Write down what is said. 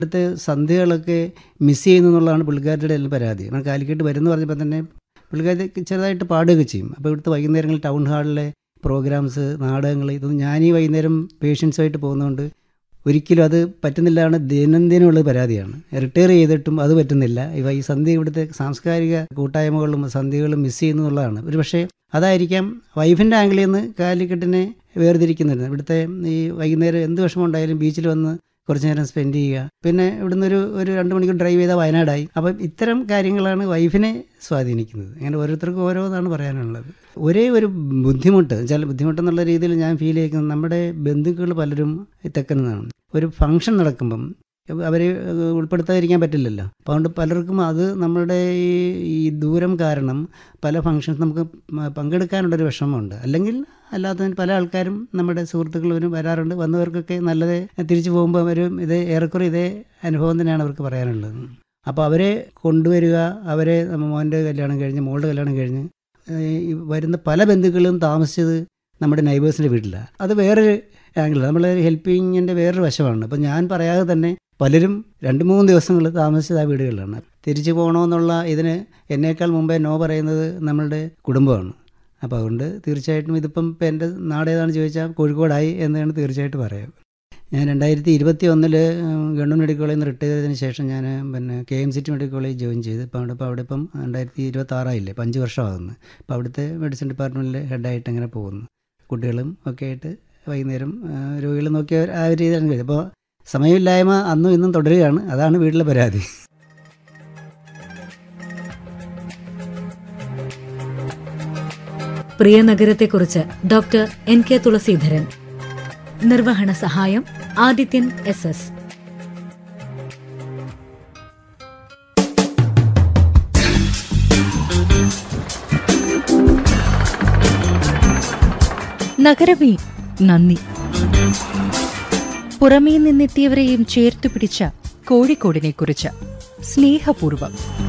ഇവിടുത്തെ സന്ധ്യകളൊക്കെ മിസ് ചെയ്യുന്നു എന്നുള്ളതാണ് പുള്ളിക്കാരുടെ എല്ലാം പരാതി നമ്മൾ കാലിക്കറ്റ് വരുന്നു പറഞ്ഞപ്പോൾ തന്നെ പുള്ളിക്കാരി ചെറുതായിട്ട് പാടുകയൊക്കെ ചെയ്യും അപ്പോൾ ഇവിടുത്തെ വൈകുന്നേരങ്ങളിൽ ടൗൺ ഹാളിലെ പ്രോഗ്രാംസ് നാടകങ്ങൾ ഇതൊന്നും ഞാൻ ഈ വൈകുന്നേരം പേഷ്യൻസുമായിട്ട് പോകുന്നതുകൊണ്ട് ഒരിക്കലും അത് പറ്റുന്നില്ലാണ് ദൈനംദിനമുള്ള പരാതിയാണ് റിട്ടയർ ചെയ്തിട്ടും അത് പറ്റുന്നില്ല ഇവ ഈ സന്ധ്യ ഇവിടുത്തെ സാംസ്കാരിക കൂട്ടായ്മകളും സന്ധ്യകളും മിസ് ചെയ്യുന്നു എന്നുള്ളതാണ് ഒരു പക്ഷേ അതായിരിക്കാം വൈഫിൻ്റെ ആംഗിളിൽ നിന്ന് കാലിക്കട്ടിനെ വേർതിരിക്കുന്നുണ്ട് ഇവിടുത്തെ ഈ വൈകുന്നേരം എന്ത് വിഷമം ഉണ്ടായാലും ബീച്ചിൽ വന്ന് കുറച്ച് നേരം സ്പെൻഡ് ചെയ്യുക പിന്നെ ഇവിടുന്ന് ഒരു ഒരു രണ്ട് മണിക്കൂർ ഡ്രൈവ് ചെയ്താൽ വയനാടായി അപ്പം ഇത്തരം കാര്യങ്ങളാണ് വൈഫിനെ സ്വാധീനിക്കുന്നത് അങ്ങനെ ഓരോരുത്തർക്കും ഓരോന്നാണ് പറയാനുള്ളത് ഒരേ ഒരു ബുദ്ധിമുട്ട് വെച്ചാൽ ബുദ്ധിമുട്ടെന്നുള്ള രീതിയിൽ ഞാൻ ഫീൽ ചെയ്യുന്നത് നമ്മുടെ ബന്ധുക്കൾ പലരും തെക്കുന്നതാണ് ഒരു ഫംഗ്ഷൻ നടക്കുമ്പം അവരെ ഉൾപ്പെടുത്താതിരിക്കാൻ പറ്റില്ലല്ലോ അപ്പോൾ അതുകൊണ്ട് പലർക്കും അത് നമ്മളുടെ ഈ ഈ ദൂരം കാരണം പല ഫംഗ്ഷൻസ് നമുക്ക് പങ്കെടുക്കാനുള്ളൊരു വിഷമമുണ്ട് അല്ലെങ്കിൽ അല്ലാത്ത പല ആൾക്കാരും നമ്മുടെ സുഹൃത്തുക്കൾ വരാറുണ്ട് വന്നവർക്കൊക്കെ നല്ലത് തിരിച്ചു പോകുമ്പോൾ അവരും ഇത് ഏറെക്കുറെ ഇതേ അനുഭവം തന്നെയാണ് അവർക്ക് പറയാനുള്ളത് അപ്പോൾ അവരെ കൊണ്ടുവരിക അവരെ മോൻ്റെ കല്യാണം കഴിഞ്ഞ് മോളുടെ കല്യാണം കഴിഞ്ഞ് വരുന്ന പല ബന്ധുക്കളും താമസിച്ചത് നമ്മുടെ നൈബേഴ്സിൻ്റെ വീട്ടിലാണ് അത് വേറൊരു ആംഗിൾ നമ്മൾ ഹെൽപ്പിങ്ങിൻ്റെ വേറൊരു വശമാണ് അപ്പോൾ ഞാൻ പറയാതെ തന്നെ പലരും രണ്ട് മൂന്ന് ദിവസങ്ങൾ താമസിച്ചത് ആ വീടുകളിലാണ് തിരിച്ചു പോകണമെന്നുള്ള ഇതിന് എന്നേക്കാൾ മുമ്പേ നോ പറയുന്നത് നമ്മളുടെ കുടുംബമാണ് അപ്പോൾ അതുകൊണ്ട് തീർച്ചയായിട്ടും ഇതിപ്പം ഇപ്പം എൻ്റെ നാടേതാണെന്ന് ചോദിച്ചാൽ കോഴിക്കോടായി എന്നാണ് തീർച്ചയായിട്ടും പറയാം ഞാൻ രണ്ടായിരത്തി ഇരുപത്തി ഒന്നിൽ ഗവൺമെൻറ് മെഡിക്കൽ കോളേജിൽ നിന്ന് റിട്ടയർ ചെയ്തതിന് ശേഷം ഞാൻ പിന്നെ K M C T medical college join ചെയ്ത് ഇപ്പോൾ അവിടെ ഇപ്പോൾ അവിടെ ഇപ്പം രണ്ടായിരത്തി ഇരുപത്തി ആറായില്ലേ ഇപ്പം അഞ്ച് വർഷമാകുന്നു അപ്പോൾ അവിടുത്തെ മെഡിസിൻ ഡിപ്പാർട്ട്മെൻറ്റിൽ ഹെഡായിട്ട് അങ്ങനെ പോകുന്നു കുട്ടികളും ഒക്കെ ആയിട്ട് വൈകുന്നേരം രോഗികൾ നോക്കിയ ആ ഒരു രീതിയിലാണ് കഴിയും അപ്പോൾ സമയമില്ലായ്മ അന്നും ഇന്നും തുടരുകയാണ് അതാണ് വീട്ടിലെ പരാതി പ്രിയ നഗരത്തെക്കുറിച്ച് ഡോക്ടർ എൻ കെ തുളസീധരൻ നിർവഹണ സഹായം ആദിത്യൻ എസ് എസ് നഗരമേ നന്ദി പുറമേ നിന്നെത്തിയവരെയും ചേർത്തു പിടിച്ച കോഴിക്കോടിനെ കുറിച്ച് സ്നേഹപൂർവം